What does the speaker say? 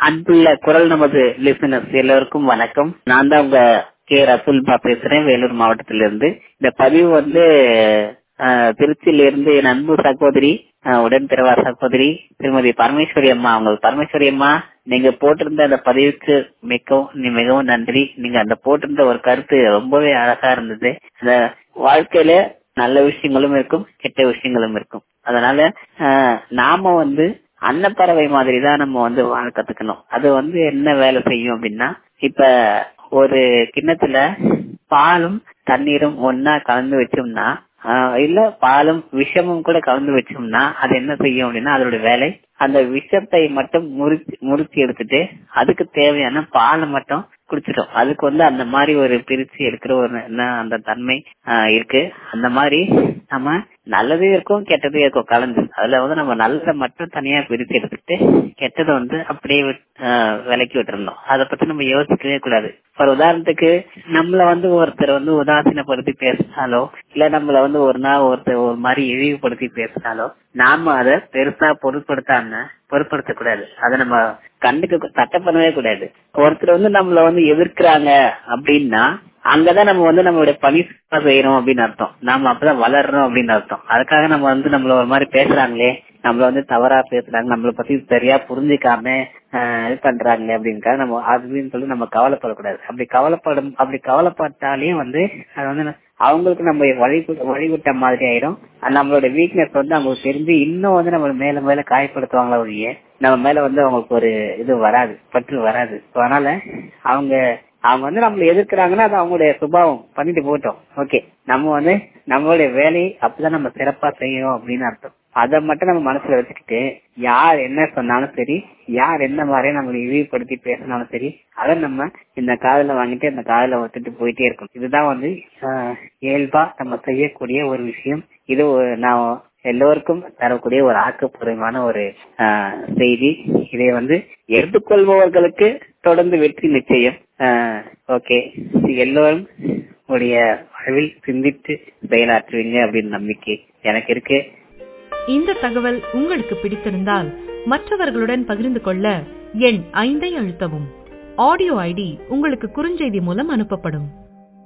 அன்புள்ள குரல் நமது லிசனர்ஸ் எல்லோருக்கும் வணக்கம் நான் தான் உங்க கே ரசூல்பா பேசுறேன் வேலூர் மாவட்டத்திலிருந்து இந்த பதிவு வந்து அஹ், திருச்சியிலிருந்து என் அன்பு சகோதரி அஹ், உடன் பிறவா சகோதரி திருமதி பரமேஸ்வரி அம்மா அவங்க பரமேஸ்வரி அம்மா நீங்க போட்டிருந்த அந்த பதிவுக்கு மிகவும் நீ மிகவும் நன்றி நீங்க அந்த போட்டிருந்த ஒரு கருத்து ரொம்பவே அழகா இருந்தது அந்த வாழ்க்கையில நல்ல விஷயங்களும் இருக்கும் கெட்ட விஷயங்களும் இருக்கும் அதனால அஹ், நாம வந்து அன்னப்பறவை மாதிரி தான் நம்ம வந்து வாழ கத்துக்கணும் அது வந்து என்ன வேலை செய்யும் அப்படின்னா இப்ப ஒரு கிண்ணத்துல பாலும் தண்ணீரும் ஒன்னா கலந்து வச்சோம்னா ஆஹ் இல்ல பாலும் விஷமும் கூட கலந்து வச்சோம்னா அது என்ன செய்யும் அப்படின்னா அதோட வேலை அந்த விஷத்தை மட்டும் முறிச்சு முறிச்சு எடுத்துட்டு அதுக்கு தேவையான பாலை மட்டும் குடிச்சிட்டோம் அதுக்கு வந்து அந்த மாதிரி ஒரு பிரிச்சு எடுக்கிற ஒரு என்ன அந்த தன்மை ஆஹ் இருக்கு அந்த மாதிரி நம்ம நல்லதே இருக்கும் கெட்டதே இருக்கும் கலந்து அதுல வந்து நம்ம நல்லதை மட்டும் தனியா பிரிச்சு எடுத்துட்டு கெட்டதை வந்து அப்படியே விட்- ஆஹ் விலக்கி விட்டுருந்தோம் அதை பத்தி நம்ம யோசிக்கவே கூடாது ஒரு உதாரணத்துக்கு நம்மள வந்து ஒருத்தர் வந்து உதாசீனப்படுத்தி பேசினாலோ இல்ல நம்மள வந்து ஒரு நாள் ஒருத்தர் ஒரு மாதிரி இழிவுபடுத்தி பேசினாலோ நாம அதை பெருசா பொருட்படுத்தாம பொருட்படுத்த கூடாது அதை நம்ம கண்டுக்க தட்ட பண்ணவே கூடாது ஒருத்தர் வந்து நம்மள வந்து எதிர்க்கிறாங்க அப்படின்னா அங்கதான் நம்ம வந்து நம்மளுடைய பணி செய்யறோம் அப்படின்னு அர்த்தம் நாம அப்பதான் வளர்றோம் அப்படின்னு அர்த்தம் அதுக்காக நம்ம வந்து நம்மள ஒரு மாதிரி பேசுறாங்களே நம்மள வந்து தவறா பேசுறாங்க நம்மள பத்தி சரியா புரிஞ்சுக்காம ஆஹ், இது பண்றாங்களே அப்படின்னுக்காக நம்ம அப்படின்னு சொல்லி நம்ம கவலைப்படக்கூடாது அப்படி கவலைப்படும் அப்படி கவலைப்பட்டாலே வந்து அது வந்து ந- அவங்களுக்கு நம்ம வழி வழிவிட்ட மாதிரி ஆயிரும் அது நம்மளோட வீக்னஸ் வந்து அவங்களுக்கு தெரிஞ்சு இன்னும் வந்து நம்ம மேல மேல காயப்படுத்துவாங்களா ஒழிய நம்ம மேல வந்து அவங்களுக்கு ஒரு இது வராது பற்று வராது So, அதனால அவங்க அவங்க வந்து நம்மள எதிர்க்கிறாங்கன்னா அது அவங்களுடைய சுபாவம் பண்ணிட்டு போட்டோம் ஓகே நம்ம வந்து நம்மளுடைய வேலையை அப்பதான் நம்ம சிறப்பா செய்யணும் அப்படின்னு அர்த்தம் அதை மட்டும் நம்ம மனசுல வச்சுக்கிட்டு யார் என்ன சொன்னாலும் சரி யார் என்ன மாதிரியே நம்மளை இழிவுபடுத்தி பேசினாலும் சரி அதை நம்ம இந்த காதுல வாங்கிட்டு இந்த காதுல விட்டுட்டு போயிட்டே இருக்கணும் இதுதான் வந்து ஆஹ், இயல்பா நம்ம செய்யக்கூடிய ஒரு விஷயம் இது ஒரு- நான் எல்லோருக்கும் தரக்கூடிய ஒரு ஆக்கப்பூர்வமான ஒரு ஆஹ், செய்தி இதை வந்து எடுத்துக்கொள்பவர்களுக்கு தொடர்ந்து வெற்றி நிச்சயம் ஓகே எல்லோரும் உடைய வாழ்வில் சிந்தித்து செயலாற்றுவீங்க அப்படின்னு நம்பிக்கை எனக்கு இருக்கு இந்த தகவல் உங்களுக்கு பிடித்திருந்தால் மற்றவர்களுடன் பகிர்ந்து கொள்ள எண் ஐந்தை அழுத்தவும் ஆடியோ ஐடி உங்களுக்கு குறுஞ்செய்தி மூலம் அனுப்பப்படும்